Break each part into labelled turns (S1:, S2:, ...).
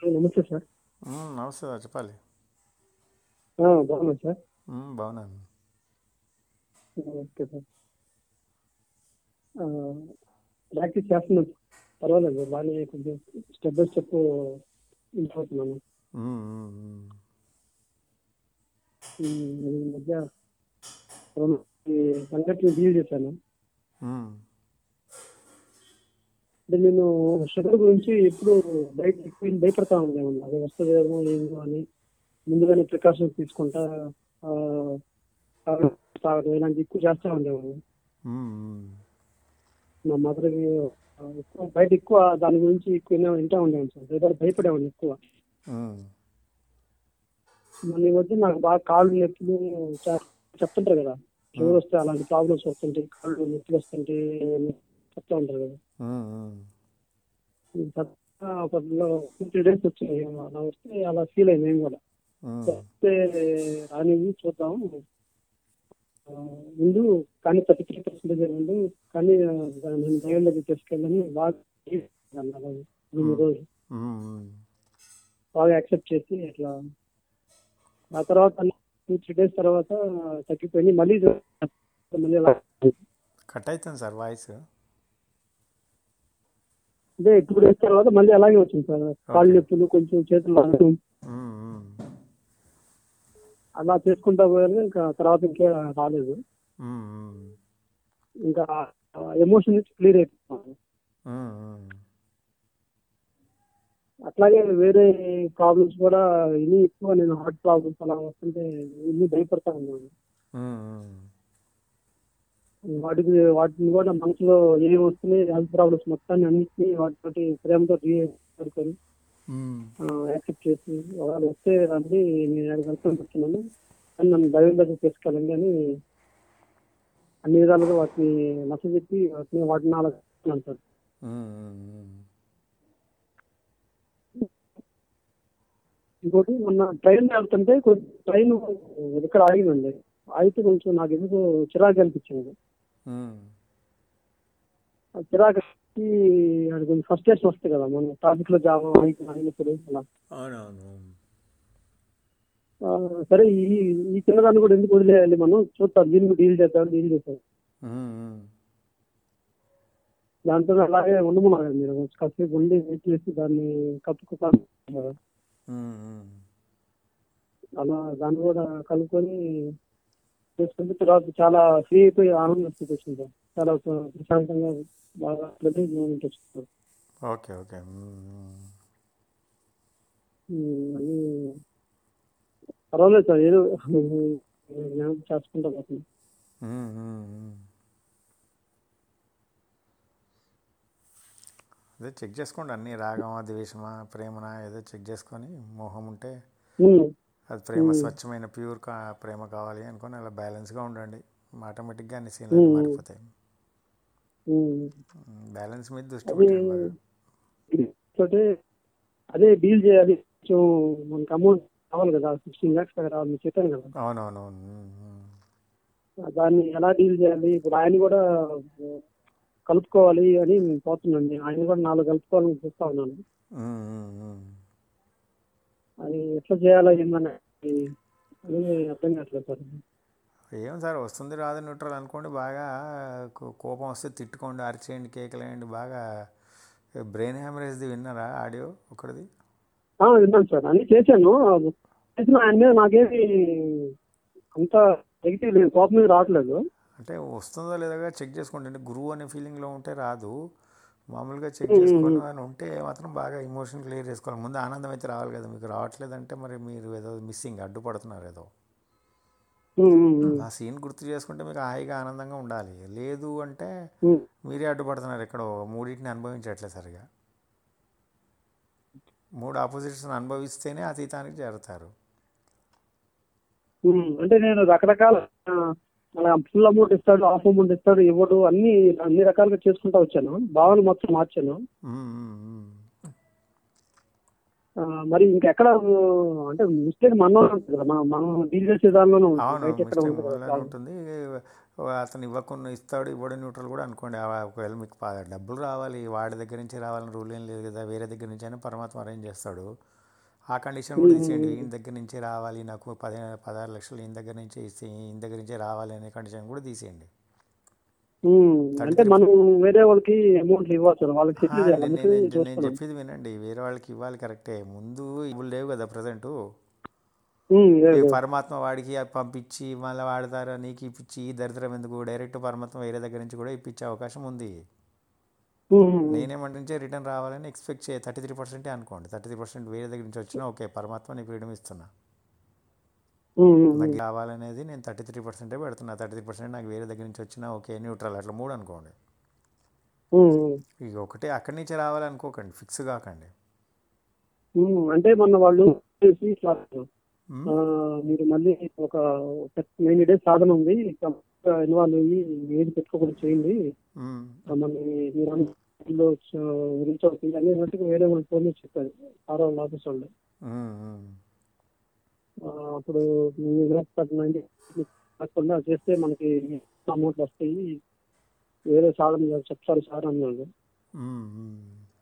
S1: నమస్తే సార్
S2: మ్మ్, నమస్తే సార్ చెప్పాలి
S1: ఆ, బాగున్నా సార్
S2: మ్మ్, బాగున్నాను
S1: ఓకే సార్ ఆ, ప్రాక్టీస్ చేస్తున్నాను పర్వాలేదు బాగానే కొంచెం స్టెప్ బై స్టెప్ ఇంప్రూవ్ అవుతున్నాను
S2: మ్మ్, మ్మ్, మ్మ్.
S1: ఉమ్, ఈ మధ్య రెండు ఈ సంఘటనలు డీల్ చేశాను
S2: మ్మ్,
S1: అంటే నేను షుగర్ గురించి ఎప్పుడు బయట ఎక్కువ భయపడతా ఉండేవాడిని అది వస్తుందేమో ఏందో అని ముందుగానే ప్రికాషన్స్ తీసుకుంటా ఆ, తాగడం, తాగడం ఇలాంటి ఎక్కువ చేస్తా ఉండేవాడిని
S2: మ్మ్, మ్మ్.
S1: మా మదర్కి ఎక్కువ బయట ఎక్కువ దాని గురించి ఎక్కువ విన్నా- వింటా ఉండేవాడిని సార్ భయపడి భయపడేవాడిని ఎక్కువ
S2: మ్మ్.
S1: మన ఈ మధ్య నాకు బాగా కాళ్ళు నొప్పులు చా- చెప్తుంటారు కదా షుగర్ వస్తే అలాంటి ప్రాబ్లమ్స్ వస్తుంటాయి కాళ్ళు నొప్పులు వస్తుంటాయి అని చెప్తా ఉంటారు కదా
S2: మ్మ్, మ్మ్.
S1: ఈ చెప్తా ఒక టూ త్రీ డేస్ వచ్చినాయి అలా వస్తే అలా ఫీల్ అయింది నేను కూడా
S2: మ్మ్.
S1: వస్తే రాని చూద్దాం ఆ, ముందు కానీ థర్టీ త్రీ పర్సెంటేజ్ ముందు కానీ ఆ, దాన్ని దైవం దగ్గర తీసుకెళ్ళని బాగా అన్నాను అలాగే రెండు రోజులు
S2: మ్మ్, మ్మ్.
S1: బాగా యాక్సెప్ట్ చేసి అట్లా ఆ తర్వాత టూ త్రీ డేస్ తర్వాత తగ్గిపోయింది మళ్ళీ మళ్ళీ అలా
S2: కట్ అవుతుంది సార్ వాయిస్
S1: అదే టూ డేస్ తర్వాత మళ్ళీ అలాగే వచ్చింది సార్ కాళ్ళు నొప్పులు కొంచెం చేతులు లాగడం
S2: మ్మ్, మ్మ్.
S1: అలా చేసుకుంటా పోయాను ఇంకా తర్వాత ఇంకే రాలేదు
S2: మ్మ్, మ్మ్.
S1: ఇంకా ఎమోషన్ నుంచి క్లియర్ అయిపోయింది
S2: మ్మ్, మ్మ్.
S1: అట్లాగే వేరే ప్రాబ్లమ్స్ కూడా ఇన్ని ఎక్కువ నేను హార్ట్ ప్రాబ్లమ్స్ అలా వస్తుంటే ఇన్ని భయపడతా ఉన్నాను
S2: మ్మ్, మ్మ్.
S1: వాటికి వాటిని కూడా మనసులో ఏం వస్తున్నాయి హెల్త్ ప్రాబ్లమ్స్ మొత్తాన్ని అన్నింటినీ వాటితోటి ప్రేమతో పడుకొని
S2: మ్మ్.
S1: యాక్సెప్ట్ చేసి వాళ్ళు వస్తే రండి నేను అక్కడికి వెళ్తాను చెప్తున్నాను అని నన్ను దైవం దగ్గర తీసుకెళ్ళండి అని అన్ని విధాలుగా వాటిని నచ్చ చెప్పి వాటిని వాటిని అలా సార్
S2: మ్మ్, మ్మ్.
S1: ఇంకోటి మొన్న ట్రైన్ వెళ్తుంటే కొంచెం ట్రైన్ ఇక్కడ ఆగిందండి అయితే కొంచెం నాకు ఎందుకు చిరాకు అనిపించింది
S2: మ్మ్.
S1: ఆ చిరాకు వచ్చి అది కొంచెం ఫస్ట్రేషన్ వస్తాయి కదా మనం ట్రాఫిక్ లో జామ్ ఆగి ఆగినప్పుడు అలా
S2: అవునవును
S1: ఆ, సరే ఈ ఈ చిన్నదాన్ని కూడా ఎందుకు వదిలేయాలి మనం చూద్దాం దీన్ని డీల్ చేద్దాం డీల్ చేద్దాం
S2: మ్మ్, మ్మ్.
S1: దాంతో అలాగే ఉండమన్నారు మీరు కాసేపు ఉండి వెయిట్ చేసి దాన్ని కప్పుకోవాలి
S2: మ్మ్, మ్మ్.
S1: అలా దాన్ని కూడా కలుపుకొని చేసుకుంటే తర్వాత చాలా ఫ్రీ అయిపోయి ఆనందం వచ్చింది సార్ చాలా ప్రశాంతంగా బాగా ప్లెజెంట్ మూమెంట్ వచ్చింది
S2: okay okay hmm, hmm.
S1: Um, అది పర్వాలేదు సార్ ఏదో జ్ఞానం చేసుకుంటా పోతుంది
S2: మ్మ్, మ్మ్, మ్మ్. అదే చెక్ చేసుకోండి అన్ని రాగమా ద్వేషమా ప్రేమనా ఏదో చెక్ చేసుకొని మోహం ఉంటే
S1: ఉమ్,
S2: అది ప్రేమ స్వచ్ఛమైన ప్యూర్ కా ప్రేమ కావాలి అనుకొని అలా బ్యాలెన్స్గా ఉండండి ఆటోమేటిక్గా అన్ని సీన్లు మారిపోతాయి
S1: ఉమ్.
S2: బ్యాలెన్స్ మీద దృష్టి పెట్టండి బాగా
S1: తోటి అదే డీల్ చేయాలి కొంచెం మనకి అమౌంట్ కావాలి కదా సిక్స్టీన్ ల్యాక్స్ రావాలి మీకు చెప్పాను కదా
S2: అవునవునవును మ్మ్, మ్మ్.
S1: దాన్ని ఎలా డీల్ చేయాలి ఇప్పుడు ఆయన కూడా కలుపుకోవాలి అని నేను పోతున్నాను ఆయన కూడా నాలుగు కలుపుకోవాలని చూస్తా ఉన్నాను
S2: మ్మ్, మ్మ్, మ్మ్.
S1: అది ఎట్లా చేయాలో ఏందని అది అర్థం కావట్లేదు సార్
S2: ఏం సార్ వస్తుంది రాదు న్యూట్రల్ అనుకోండి బాగా కో- కోపం వస్తే తిట్టుకోండి అరిచేయండి కేకలేయండి బాగా బ్రెయిన్ హ్యామరేజ్ది విన్నారా ఆడియో ఒకటిది
S1: ఆ, విన్నాను సార్ అన్ని చేశాను చేసిన ఆయన మీద నాకేమి అంత నెగిటివ్ లేదు కోపం మీద రావట్లేదు
S2: అంటే వస్తుందో లేదో చెక్ చేసుకోండి అంటే గురువు అనే ఫీలింగ్లో ఉంటే రాదు మామూలుగా చెక్ చేసుకొని అని ఉంటే మాత్రం బాగా ఎమోషన్ క్లియర్ చేసుకోవాలి ముందు ఆనందం అయితే రావాలి కదా మీకు రావట్లేదంటే మరి మీరు ఏదో మిస్సింగ్ అడ్డుపడుతున్నారు ఏదో
S1: ఉమ్, ఉమ్, ఉమ్,
S2: ఆ సీన్ గుర్తు చేసుకుంటే మీకు హాయిగా ఆనందంగా ఉండాలి లేదు అంటే
S1: ఉమ్.
S2: మీరే అడ్డుపడుతున్నారు ఎక్కడో మూడింటిని అనుభవించట్లేదు సరిగా మూడు ఆపోజిట్స్ని అనుభవిస్తేనే అతీతానికి చేరుతారు
S1: ఉమ్, అంటే నేను రకరకాల ఫుల్ అమౌంట్ ఇస్తాడు హాఫ్ అమౌంట్ ఇస్తాడు ఇవ్వడు అన్ని అన్ని రకాలుగా చేసుకుంటా వచ్చాను భావన మొత్తం మార్చాను
S2: మ్మ్, మ్మ్, మ్మ్.
S1: ఆ, మరి ఇంకెక్కడ అంటే మిస్టేక్ మనలో ఉంటుంది కదా మనం మనం డీల్ చేసే దానిలోనే ఉంటుంది
S2: అవును
S1: బయట ఎక్కడ
S2: మిస్టేక్
S1: ఉంటుంది కదా
S2: మొదలనే
S1: problem.
S2: ఉంటుంది అతను ఇవ్వకుండా ఇస్తాడు ఇవ్వడం న్యూట్రల్ కూడా అనుకోండి ఆ ఒకవేళ మీకు పా- డబ్బులు రావాలి వాడి దగ్గర నుంచి రావాలని రూల్ ఏం లేదు కదా వేరే దగ్గర నుంచి అయినా పరమాత్మ అరేంజ్ చేస్తాడు ఆ కండిషన్ కూడా తీసేయండి ఈయన దగ్గర నుంచే రావాలి నాకు పది పదహారు లక్షలు ఈయన దగ్గర నుంచే ఇస్తే ఈయన దగ్గర నుంచే రావాలి అనే కండిషన్ కూడా తీసేయండి
S1: ఉమ్, అంటే మనం వేరే వాళ్ళకి అమౌంట్ ఇవ్వాలి సార్ వాళ్ళకి
S2: ఆ,
S1: సెటిల్ చేయాలి
S2: నేను
S1: అందుకే
S2: నేను- నేను
S1: చూస్తున్నాం
S2: చెప్పేది వినండి వేరే వాళ్ళకి ఇవ్వాలి కరెక్టే ముందు ఇవ్వలు లేవు కదా ప్రజెంట్
S1: ఉమ్, లేదు, లేదు.
S2: పరమాత్మ వాడికి అది పంపించి మళ్ళీ వాడతారు నీకు ఇప్పించి ఈ దరిద్రం ఎందుకు డైరెక్ట్ పరమాత్మ వేరే దగ్గర నుంచి కూడా ఇప్పించే అవకాశం ఉంది
S1: ఉమ్, ఉమ్,
S2: నేనేమంటే రిటర్న్ రావాలని ఎక్స్పెక్ట్ చేయ థర్టీ త్రీ పర్సెంటే అనుకోండి థర్టీ త్రీ పర్సెంట్ వేరే దగ్గర నుంచి వచ్చినా ఓకే పరమాత్మ నీకు ఫ్రీడమ్ ఇస్తున్నా
S1: ఉమ్, ఉమ్,
S2: నాకు రావాలనేది నేను థర్టీ త్రీ పర్సెంటే పెడుతున్నా థర్టీ త్రీ పర్సెంట్ నాకు వేరే దగ్గర నుంచి వచ్చినా ఓకే న్యూట్రల్ అట్లా మూడు అనుకోండి
S1: ఉమ్, ఉమ్.
S2: ఇక ఒకటే అక్కడి నుంచే రావాలనుకోకండి ఫిక్స్ కాకండి
S1: ఉమ్, అంటే మొన్న వాళ్ళు చేసి ఇట్లా,
S2: మ్?
S1: ఆ, మీరు మళ్ళీ ఒక నైన్ డేస్ సాధన ఉంది ఇన్వాల్వ్ అయ్యి ఏది పెట్టుకోకుండా చేయండి
S2: మ్.
S1: మన మీరు అందులో రీచ్ అవుతుంది అని అన్నట్టుగా వేరే వాళ్ళు ఫోన్ చేసి చెప్పారు సార్ వాళ్ళ ఆఫీస్ వాళ్ళు
S2: మ్, మ్.
S1: ఆ, అప్పుడు నైన్టీ కాకుండా చేస్తే మనకి అమౌంట్ వస్తాయి వేరే సాధన చెప్తారు సార్ అన్నాడు
S2: మ్, మ్.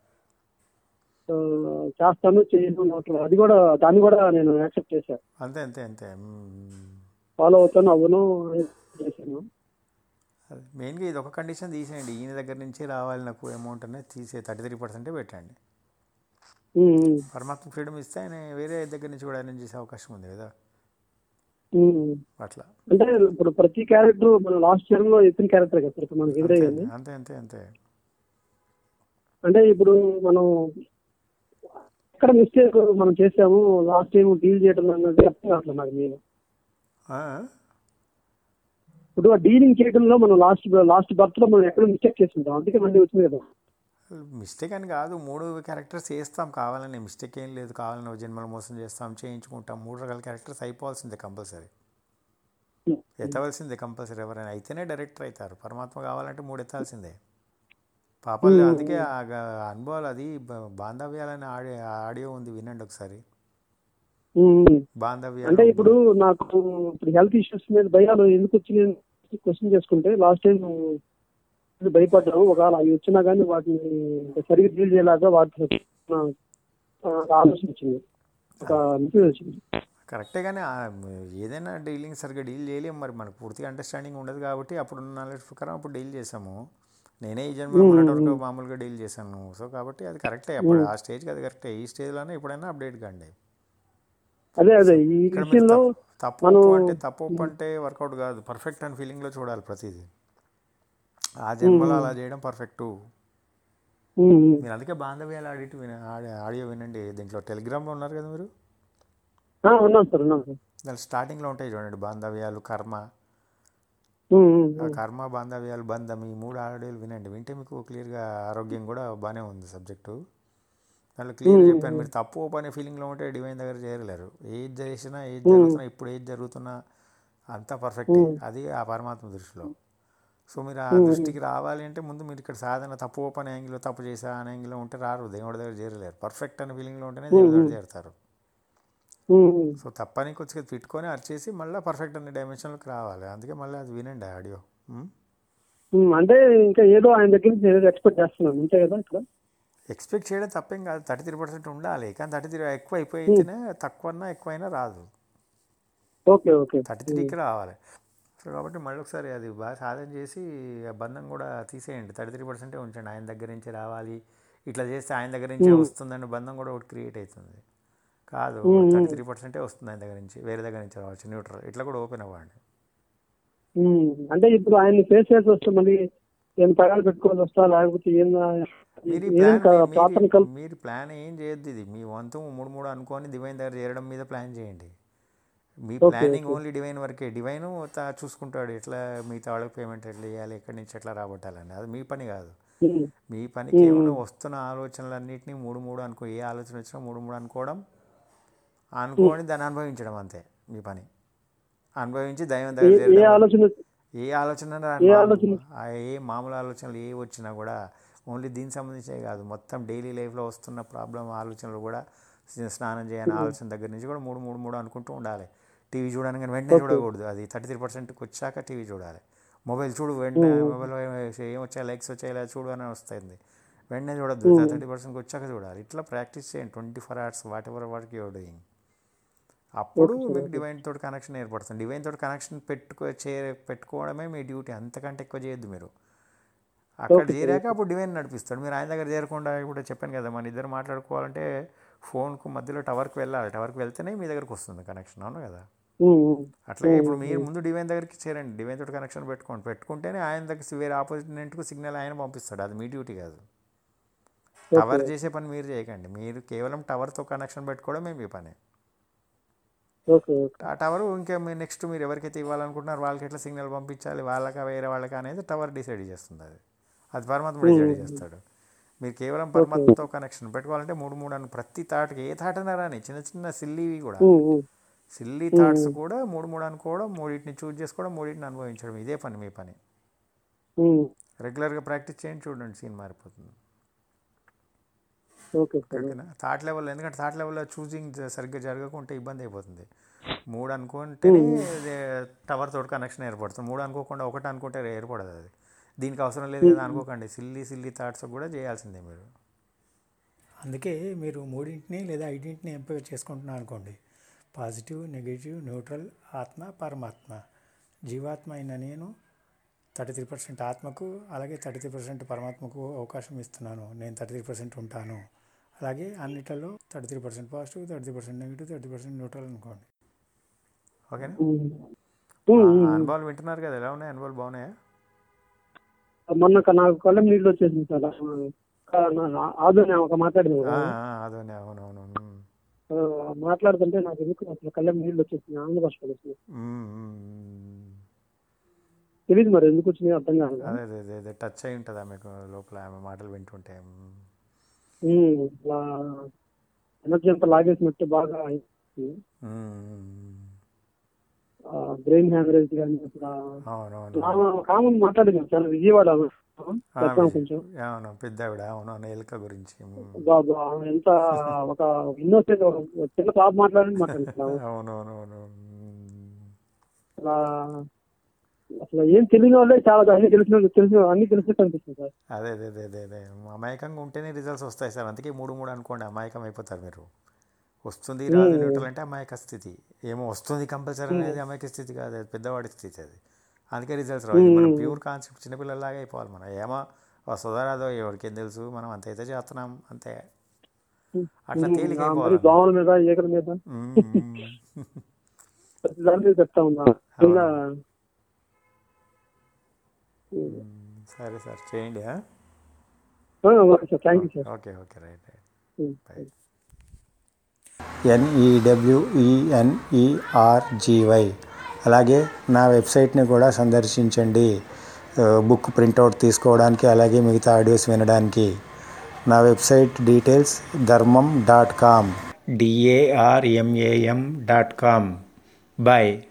S1: సో, చేస్తాను చేయను అట్లా అది కూడా దాన్ని కూడా నేను యాక్సెప్ట్ చేశాను
S2: అంతే అంతే అంతే మ్.
S1: ఫాలో అవుతాను అవును అని చేశాను
S2: అది మెయిన్గా ఇది ఒక కండిషన్ తీసేయండి ఈయన దగ్గర నుంచి రావాలి నాకు అమౌంట్ అనేది తీసే థర్టీ త్రీ పర్సెంటే పెట్టండి
S1: ఉమ్, ఉమ్,
S2: పరమాత్మ ఫ్రీడమ్ ఇస్తే ఆయన వేరే దగ్గర నుంచి కూడా అరేంజ్ చేసే అవకాశం ఉంది కదా
S1: ఉమ్.
S2: అట్లా
S1: అంటే ఇప్పుడు ప్రతి క్యారెక్టర్ మన లాస్ట్ ఇయర్ లో ఎత్తిన క్యారెక్టర్ కదా సార్ ఇప్పుడు మనకి
S2: అంతే
S1: ఎదురయ్యింది
S2: అంతే అంతే అంతే
S1: అంటే ఇప్పుడు మనం ఎక్కడ మిస్టేక్ మనం చేసాము లాస్ట్ టైం డీల్ చేయడం అన్నది అర్థం కావట్లేదు నాకు నేను
S2: ఆ?
S1: ఇప్పుడు ఆ డీలింగ్ చేయడంలో మనం లాస్ట్ లాస్ట్ బర్త్ లో మనం ఎక్కడ మిస్టేక్ చేస్తుంటాం అందుకే మళ్ళీ వచ్చింది కదా
S2: మిస్టేక్ అని కాదు మూడు క్యారెక్టర్స్ వేస్తాం కావాలని మిస్టేక్ ఏం లేదు కావాలని ఓ జన్మలు మోసం చేస్తాం చేయించుకుంటాం మూడు రకాల క్యారెక్టర్స్ అయిపోవాల్సిందే కంపల్సరీ ఎత్తవలసిందే కంపల్సరీ ఎవరైనా అయితేనే డైరెక్టర్ అవుతారు పరమాత్మ కావాలంటే మూడు ఎత్తాల్సిందే పాపాలు అందుకే ఆ గ- అనుభవాలు అది బ- బాంధవ్యాలని ఆడియో ఆడియో ఉంది వినండి ఒకసారి
S1: ఉమ్.
S2: బాంధవ్యాలు
S1: అంటే ఇప్పుడు నాకు ఇప్పుడు హెల్త్ ఇష్యూస్ మీద భయాలు ఎందుకు వచ్చినాయి క్వశ్చన్ చేసుకుంటే లాస్ట్ టైం భయపడ్డాము ఒకవేళ అవి వచ్చినా కానీ వాటిని ఇంకా సరిగ్గా డీల్ చేయలేక వాటిని ఒక ఆలోచన వచ్చింది ఒక మెసేజ్ వచ్చింది
S2: కరెక్టే కానీ ఆ ఏదైనా డీలింగ్ సరిగ్గా డీల్ చేయలేము మరి మనకు పూర్తిగా అండర్స్టాండింగ్ ఉండదు కాబట్టి అప్పుడున్న నాలెడ్జ్ ప్రకారం అప్పుడు డీల్ చేసాము నేనే ఈ జన్మలో ఉన్నటువంటి మామూలుగా డీల్ చేశాను సో కాబట్టి అది కరెక్టే అప్పుడు ఆ స్టేజ్కి అది కరెక్టే ఈ స్టేజ్లోనే ఎప్పుడైనా అప్డేట్ కండి
S1: అదే అదే ఈ
S2: ఇక్కడ మీరు
S1: విషయంలో
S2: తప్పు- తప్పు ఒప్పు అంటే తప్పు ఒప్పు అంటే వర్కౌట్ కాదు పర్ఫెక్ట్ అని ఫీలింగ్లో చూడాలి ప్రతిదీ ఆ జన్మలో అలా చేయడం పర్ఫెక్టు
S1: ఉమ్, ఉమ్.
S2: మీరు అందుకే బాంధవ్యాలు ఆడిట్ విన ఆడి- ఆడియో వినండి దీంట్లో టెలిగ్రామ్లో ఉన్నారు కదా మీరు
S1: ఆ, ఉన్నాను సార్ ఉన్నాను సార్
S2: దాని స్టార్టింగ్లో ఉంటాయి చూడండి బాంధవ్యాలు కర్మ
S1: ఉమ్, ఉమ్,
S2: ఆ కర్మ బాంధవ్యాలు బంధం ఈ మూడు ఆడియోలు వినండి వింటే మీకు క్లియర్గా ఆరోగ్యం కూడా బాగానే ఉంది సబ్జెక్టు దాంట్లో క్లియర్ చెప్పాను మీరు తప్పు ఒప్పు అనే ఫీలింగ్లో ఉంటే డివైన్ దగ్గర చేరలేరు ఏది చేసినా ఏది జరుగుతున్నా ఇప్పుడు ఏది జరుగుతున్నా అంతా పర్ఫెక్ట్ అది ఆ పరమాత్మ దృష్టిలో సో మీరు ఆ దృష్టికి రావాలి అంటే ముందు మీరు ఇక్కడ సాధన తప్పు ఒప్పు అనే యాంగిల్లో తప్పు చేసా అనే యాంగిల్లో ఉంటే రారు దేవుడి దగ్గర చేరలేరు పర్ఫెక్ట్ అనే ఫీలింగ్లో ఉంటేనే దేవుడి దగ్గర చేరుతారు
S1: ఉమ్, ఉమ్.
S2: సో తప్పని కొంచెం తిట్టుకొని అరిచేసి మళ్ళీ పర్ఫెక్ట్ అనే డైమెన్షన్లోకి రావాలి అందుకే మళ్ళీ అది వినండి ఆడియో ఉమ్?
S1: ఉమ్, అంటే ఇంకా ఏదో ఆయన దగ్గర నుంచి ఏదో ఎక్స్పెక్ట్ చేస్తున్నాను అంతే కదా ఇక్కడ
S2: ఎక్స్పెక్ట్ చేయడం తప్పేం కాదు థర్టీ త్రీ పర్సెంట్ ఉండాలి కానీ థర్టీ త్రీ ఎక్కువ అయిపోయితేనే తక్కువన్నా ఎక్కువైనా రాదు
S1: ఓకే ఓకే
S2: థర్టీ త్రీకి రావాలి సో కాబట్టి మళ్ళీ ఒకసారి అది బాగా సాధన చేసి ఆ బంధం కూడా తీసేయండి థర్టీ త్రీ పర్సెంటే ఉంచండి ఆయన దగ్గర నుంచి రావాలి ఇట్లా చేస్తే ఆయన దగ్గర నుంచే వస్తుందని బంధం కూడా ఒకటి క్రియేట్ అవుతుంది కాదు థర్టీ త్రీ పర్సెంటే వస్తుంది ఆయన దగ్గర నుంచి వేరే దగ్గర నుంచి రావచ్చు న్యూట్రల్ ఇట్లా కూడా ఓపెన్ అవ్వండి
S1: ఉమ్, అంటే ఇప్పుడు ఆయన్ని ఫేస్ చేసి వస్తే మళ్ళీ ఏం పగాలు పెట్టుకోవాల్సి వస్తా లేకపోతే ఏం
S2: మీరు ఈ
S1: ఏం
S2: ప్లాన్
S1: ప్రార్థన
S2: మీరు-
S1: కల్
S2: మీరు ప్లాన్ ఏం చేయొద్దు ఇది మీ వంతు మూడు మూడు అనుకొని డివైన్ దగ్గర చేరడం మీద ప్లాన్ చేయండి మీ ప్లానింగ్ ఓన్లీ డివైన్ వరకే డివైన్ చూసుకుంటాడు ఎట్లా మిగతా వాళ్ళకి పేమెంట్ ఎట్లా చేయాలి ఎక్కడి నుంచి ఎట్లా రాబట్టాలని అది మీ పని కాదు
S1: ఉమ్,
S2: మీ పనికి ఏమైనా వస్తున్న ఆలోచనలన్నింటినీ మూడు మూడు అనుకో ఏ ఆలోచన వచ్చినా మూడు మూడు అనుకోవడం అనుకోని దాన్ని అనుభవించడం అంతే మీ పని అనుభవించి దైవం దగ్గర
S1: ఏ
S2: చేరడం
S1: ఆలోచన
S2: ఏ ఆలోచన రా-
S1: ఏ
S2: మామూలు-
S1: ఆలోచన?
S2: ఆ ఏ మామూలు ఆలోచనలు ఏ వచ్చినా కూడా ఓన్లీ దీనికి సంబంధించే కాదు మొత్తం డైలీ లైఫ్లో వస్తున్న ప్రాబ్లం ఆలోచనలు కూడా స్నానం చేయని ఆలోచన దగ్గర నుంచి కూడా మూడు మూడు మూడు అనుకుంటూ ఉండాలి టీవీ చూడడానికి కానీ వెంటనే చూడకూడదు అది థర్టీ త్రీ పర్సెంట్కి వచ్చాక టీవీ చూడాలి మొబైల్ చూడు వెంటనే మొబైల్ ఏం వచ్చాయి లైక్స్ వచ్చాయి ఇలా చూడు అని వస్తుంది వెంటనే చూడొద్దు థర్టీ పర్సెంట్కి వచ్చాక చూడాలి ఇట్లా ప్రాక్టీస్ చేయండి twenty four hours whatever వాటికి యూర్ డూయింగ్ అప్పుడు మీకు డివైన్ తోటి కనెక్షన్ ఏర్పడుతుంది డివైన్ తోటి కనెక్షన్ పెట్టుకో చే పెట్టుకోవడమే మీ డ్యూటీ అంతకంటే ఎక్కువ చేయొద్దు మీరు అక్కడ చేరాక అప్పుడు డివైన్ నడిపిస్తాడు మీరు ఆయన దగ్గర చేరకుండా ఇప్పుడు చెప్పాను కదా మన ఇద్దరు మాట్లాడుకోవాలంటే ఫోన్కు మధ్యలో టవర్కి వెళ్ళాలి టవర్కి వెళ్తేనే మీ దగ్గరకు వస్తుంది కనెక్షన్ అవును కదా
S1: ఉమ్, ఉమ్.
S2: అట్లాగే ఇప్పుడు మీరు ముందు డివైన్ దగ్గరికి చేరండి డివైన్ తోటి కనెక్షన్ పెట్టుకోండి పెట్టుకుంటేనే ఆయన దగ్గర వేరే ఆపోజిట్ నెంట్కు సిగ్నల్ ఆయన పంపిస్తాడు అది మీ డ్యూటీ కాదు టవర్ చేసే పని మీరు చేయకండి మీరు కేవలం టవర్తో కనెక్షన్ పెట్టుకోవడమే మీ పని
S1: ఓకే ఓకే
S2: ఆ టవర్ ఇంకా మీరు నెక్స్ట్ మీరు ఎవరికైతే ఇవ్వాలనుకుంటున్నారో వాళ్ళకి ఎట్లా సిగ్నల్ పంపించాలి వాళ్ళకా వేరే వాళ్ళకా అనేది టవర్ డిసైడ్ చేస్తుంది అది అది పరమాత్మ డిసైడ్ చేస్తాడు మీరు కేవలం పరమాత్మతో కనెక్షన్ పెట్టుకోవాలంటే మూడు మూడు అని ప్రతి థాట్కి ఏ థాట్ అయినా రాని చిన్న చిన్న సిల్లీవి కూడా
S1: ఉమ్, ఉమ్.
S2: సిల్లీ థాట్స్ కూడా మూడు మూడు అనుకోవడం మూడింటిని చూజ్ చేసుకోవడం మూడింటిని అనుభవించడం ఇదే పని మీ పని
S1: ఉమ్.
S2: రెగ్యులర్గా ప్రాక్టీస్ చేయండి చూడండి సీన్ మారిపోతుంది
S1: ఓకే సార్
S2: ఓకేనా థాట్ లెవెల్ ఎందుకంటే థాట్ లెవెల్లో చూసింగ్ సరిగ్గా జరగకుంటే ఇబ్బంది అయిపోతుంది మూడు అనుకుంటేనే టవర్ తోటి కనెక్షన్ ఏర్పడుతుంది మూడు అనుకోకుండా ఒకటి అనుకుంటే ఏర్పడదు అది దీనికి అవసరం లేదు కదా అనుకోకండి సిల్లీ సిల్లీ థాట్స్ కూడా చేయాల్సిందే మీరు
S3: అందుకే మీరు మూడింటిని లేదా ఐదింటిని ఎంపిక చేసుకుంటున్నారు అనుకోండి పాజిటివ్ నెగిటివ్ న్యూట్రల్ ఆత్మ పరమాత్మ జీవాత్మ అయిన నేను థర్టీ త్రీ పర్సెంట్ ఆత్మకు అలాగే థర్టీ త్రీ పర్సెంట్ పరమాత్మకు అవకాశం ఇస్తున్నాను నేను థర్టీ త్రీ పర్సెంట్ ఉంటాను అలాగే అన్నిటిలో thirty three percent positive thirty three percent negative thirty percent neutral అనుకోండి
S2: ఓకేనా
S1: ఉమ్. ఉమ్, ఉమ్.
S2: ఆ అనుభవాలు వింటున్నారు కదా ఎలా ఉన్నాయి అనుభవాలు బాగున్నాయా
S1: మొన్న క- నాకు కళ్ళం నీళ్ళు వచ్చేసింది సార్ క- నా ఆదోని ఒక మాట్లాడింది
S2: ఆ,
S1: కదా
S2: ఆ, అదోనే అవునవును మ్మ్.
S1: ఆ, మాట్లాడుతుంటే నాకు ఎందుకు అసలు కళ్ళం నీళ్ళు వచ్చేసింది ఆంధ్ర భాష వచ్చింది
S2: మ్మ్, మ్మ్.
S1: తెలియదు మరి ఎందుకు వచ్చినాయి అర్థం కాదు
S2: అదే అదే అదే అదే టచ్ అయి ఉంటుందా మీకు లోపల ఆమె మాటలు వింటుంటే మ్మ్.
S1: ఉమ్, ఇలా ఎనర్జీ అంతా లాగేసినట్టు బాగా అయింది.
S2: మ్మ్.
S1: ఆ, బ్రెయిన్ హ్యామరేజ్ కానీ అసలు
S2: అవునవును
S1: కామన్ మాట్లాడింది చాలా విజయవాడ ఆమె. చెప్తాం కొంచెం
S2: అవును పెద్ద ఆవిడ అవునవును ఎలుక గురించి మ్మ్.
S1: బాబా ఆమె ఎంత ఒక ఇన్నోసెంట్ ఒక చిన్న పాప మాట్లాడి మాట్లాడుతున్నాము
S2: అవునవునవును మ్మ్.
S1: అసలు అసలు ఏం తెలియని వాళ్ళే చాలా అన్ని తెలిసిన వాళ్ళు తెలిసిన అన్ని తెలిసినట్టు అనిపిస్తుంది సార్
S2: అదే అదే అదే అదే అదే అమాయకంగా ఉంటేనే రిజల్ట్స్ వస్తాయి సార్ అందుకే మూడు మూడు అనుకోండి అమాయకం అయిపోతారు మీరు వస్తుంది రాదు న్యూట్రల్ అంటే అమాయక స్థితి ఏమో వస్తుంది కంపల్సరీ అనేది అమాయక స్థితి కాదు అది పెద్దవాడి స్థితి అది అందుకే రిజల్ట్స్ రావు ఇది మనం ప్యూర్ కాన్సెప్ట్ చిన్నపిల్లలాగా అయిపోవాలి మనం ఏమో వస్తుందో రాదో ఎవరికేం తెలుసు మనం అంత అయితే చేస్తున్నాం అంతే అట్లా తేలిక
S1: ఆ, మరి
S2: అయిపోవాలి
S1: దోమల మీద ఈగల మీద
S2: మ్మ్.
S1: ప్రతి దాని మీద చెప్తా ఉన్నా ఇంకా
S2: మ్మ్. సరే సార్ చేయండి ఆ?
S1: Okay sir thank you sir
S2: okay okay right right
S1: um.
S2: By
S3: NEWENERGY అలాగే నా వెబ్సైట్ని కూడా సందర్శించండి ఆ, బుక్ ప్రింట్అవుట్ తీసుకోవడానికి అలాగే మిగతా ఆడియోస్ వినడానికి నా website details Dharmam dot com D A R M A M dot com bye